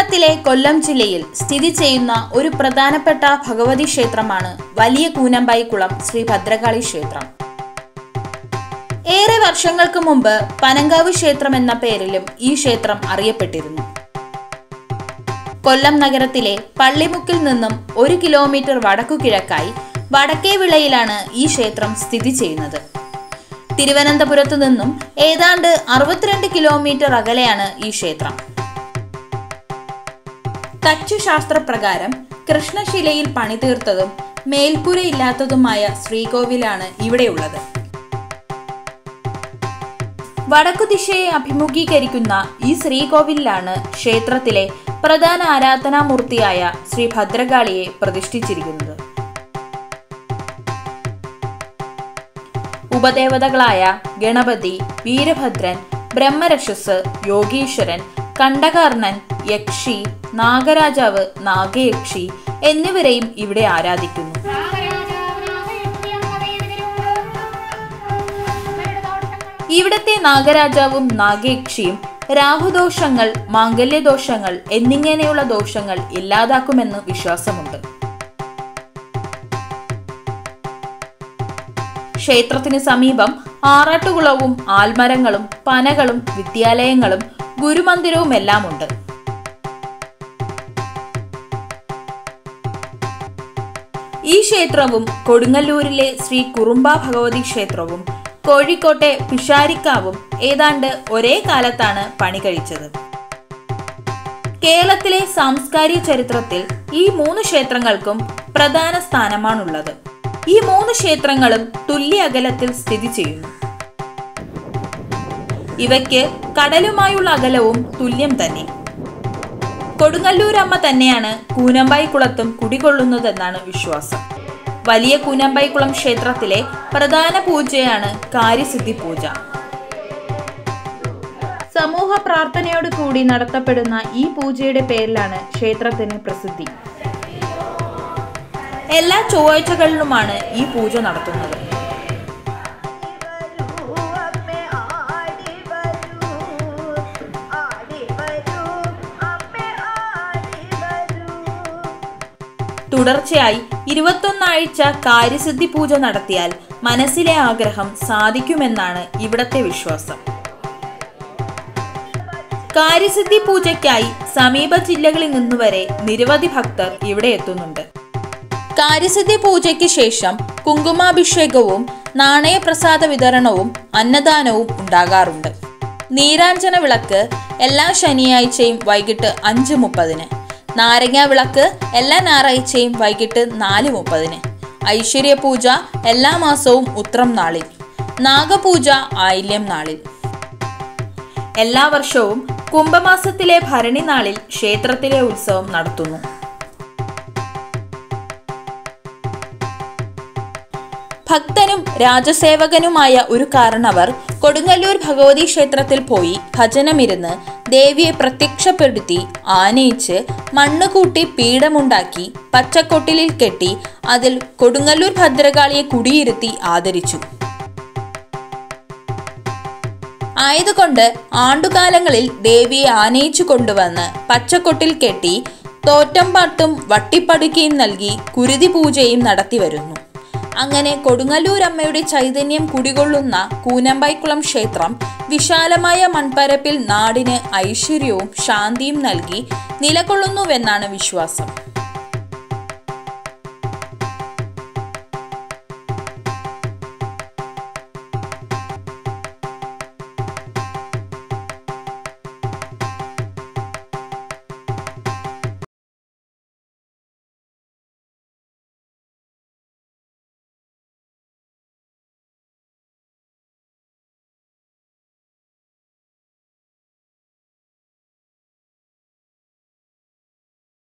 കേരളത്തിലെ കൊല്ലം ജില്ലയിൽ സ്ഥിതി ചെയ്യുന്ന ഒരു പ്രധാനപ്പെട്ട ഭഗവതി ക്ഷേത്രമാണ് വലിയ കൂനമ്പായിക്കുളം ശ്രീ ഭദ്രകാളി ക്ഷേത്രം ഏറെ വർഷങ്ങൾക്ക് മുമ്പ് പനങ്കാവ് ക്ഷേത്രം എന്ന പേരിലും ഈ ക്ഷേത്രം അറിയപ്പെട്ടിരുന്നു കൊല്ലം നഗരത്തിലെ പള്ളിമുക്കിൽ നിന്നും ഒരു കിലോമീറ്റർ വടക്കു കിഴക്കായി വടക്കേ വിളയിലാണ് ഈ ക്ഷേത്രം സ്ഥിതി ചെയ്യുന്നത് തിരുവനന്തപുരത്തു നിന്നും ഏതാണ്ട് അറുപത്തിരണ്ട് കിലോമീറ്റർ അകലെയാണ് ഈ ക്ഷേത്രം തച്ചുശാസ്ത്രപ്രകാരം കൃഷ്ണശിലയിൽ പണിതീർത്തതും മേൽക്കൂരയില്ലാത്തതുമായ ശ്രീകോവിലാണ് ഇവിടെയുള്ളത് വടക്കു ദിശയെ അഭിമുഖീകരിക്കുന്ന ഈ ശ്രീകോവിലാണ് ക്ഷേത്രത്തിലെ പ്രധാന ആരാധനാമൂർത്തിയായ ശ്രീ ഭദ്രകാളിയെ പ്രതിഷ്ഠിച്ചിരിക്കുന്നത് ഉപദേവതകളായ ഗണപതി വീരഭദ്രൻ ബ്രഹ്മരക്ഷസ് യോഗീശ്വരൻ കണ്ടകർണൻ യക്ഷി നാഗരാജാവ് നാഗയക്ഷി എന്നിവരെയും ഇവിടെ ആരാധിക്കുന്നു ഇവിടത്തെ നാഗരാജാവും നാഗയക്ഷിയും രാഹുദോഷങ്ങൾ മാംഗല്യദോഷങ്ങൾ എന്നിങ്ങനെയുള്ള ദോഷങ്ങൾ ഇല്ലാതാക്കുമെന്ന് വിശ്വാസമുണ്ട് ക്ഷേത്രത്തിന് സമീപം ആറാട്ടുകുളവും ആൽമരങ്ങളും പനകളും വിദ്യാലയങ്ങളും ഗുരുമന്ദിരവും എല്ലാം ഉണ്ട് ഈ ക്ഷേത്രവും കൊടുങ്ങല്ലൂരിലെ ശ്രീ കുറുമ്പ ഭഗവതി ക്ഷേത്രവും കോഴിക്കോട്ടെ പിഷാരിക്കാവും ഏതാണ്ട് ഒരേ കാലത്താണ് പണി കഴിച്ചത് കേരളത്തിലെ സാംസ്കാരിക ചരിത്രത്തിൽ ഈ മൂന്ന് ക്ഷേത്രങ്ങൾക്കും പ്രധാന സ്ഥാനമാണുള്ളത് ഈ മൂന്ന് ക്ഷേത്രങ്ങളും തുല്യ അകലത്തിൽ സ്ഥിതി ചെയ്യുന്നു ഇവയ്ക്ക് കടലുമായുള്ള അകലവും തുല്യം തന്നെ കൊടുങ്ങല്ലൂരമ്മ തന്നെയാണ് കൂനമ്പായി കുളത്തും കുടികൊള്ളുന്നതെന്നാണ് വിശ്വാസം വലിയ കൂനമ്പായിക്കുളം ക്ഷേത്രത്തിലെ പ്രധാന പൂജയാണ് കാര്യസിദ്ധി പൂജ സമൂഹ പ്രാർത്ഥനയോട് കൂടി നടത്തപ്പെടുന്ന ഈ പൂജയുടെ പേരിലാണ് ക്ഷേത്രത്തിന് പ്രസിദ്ധി എല്ലാ ചൊവ്വാഴ്ചകളിലുമാണ് ഈ പൂജ നടത്തുന്നത് തുടർച്ചയായി ഇരുപത്തൊന്നാഴ്ച കാര്യസിദ്ധി പൂജ നടത്തിയാൽ മനസ്സിലെ ആഗ്രഹം സാധിക്കുമെന്നാണ് ഇവിടത്തെ വിശ്വാസം കാര്യസിദ്ധി പൂജയ്ക്കായി സമീപ ജില്ലകളിൽ നിന്നുവരെ നിരവധി ഭക്തർ ഇവിടെ എത്തുന്നുണ്ട് കാര്യസിദ്ധി പൂജയ്ക്ക് ശേഷം കുങ്കുമാഭിഷേകവും നാണയപ്രസാദ വിതരണവും അന്നദാനവും ഉണ്ടാകാറുണ്ട് നീരാഞ്ജന വിളക്ക് എല്ലാ ശനിയാഴ്ചയും വൈകിട്ട് അഞ്ച് മുപ്പതിന് നാരങ്ങ വിളക്ക് എല്ലാ ഞായറാഴ്ചയും വൈകിട്ട് നാല് മുപ്പതിന് ഐശ്വര്യ പൂജ എല്ലാ മാസവും ഉത്രം നാളിൽ നാഗപൂജ ആയില്യം നാളിൽ എല്ലാ വർഷവും കുംഭമാസത്തിലെ ഭരണി നാളിൽ ക്ഷേത്രത്തിലെ ഉത്സവം നടത്തുന്നു ഭക്തനും രാജസേവകനുമായ ഒരു കാരണവർ കൊടുങ്ങല്ലൂർ ഭഗവതി ക്ഷേത്രത്തിൽ പോയി ഭജനമിരുന്ന് ദേവിയെ പ്രത്യക്ഷപ്പെടുത്തി ആനയിച്ച് മണ്ണ് കൂട്ടി പീഠമുണ്ടാക്കി പച്ചക്കൊട്ടിലിൽ കെട്ടി അതിൽ കൊടുങ്ങല്ലൂർ ഭദ്രകാളിയെ കുടിയിരുത്തി ആദരിച്ചു ആയതുകൊണ്ട് ആണ്ടുകാലങ്ങളിൽ ദേവിയെ ആനയിച്ചു കൊണ്ടുവന്ന് പച്ചക്കൊട്ടിൽ കെട്ടി തോറ്റംപാട്ടും വട്ടിപ്പടുക്കയും നൽകി കുരുതി പൂജയും നടത്തി വരുന്നു അങ്ങനെ കൊടുങ്ങല്ലൂരമ്മയുടെ ചൈതന്യം കുടികൊള്ളുന്ന കൂനമ്പായിക്കുളം ക്ഷേത്രം വിശാലമായ മൺപരപ്പിൽ നാടിന് ഐശ്വര്യവും ശാന്തിയും നൽകി നിലകൊള്ളുന്നുവെന്നാണ് വിശ്വാസം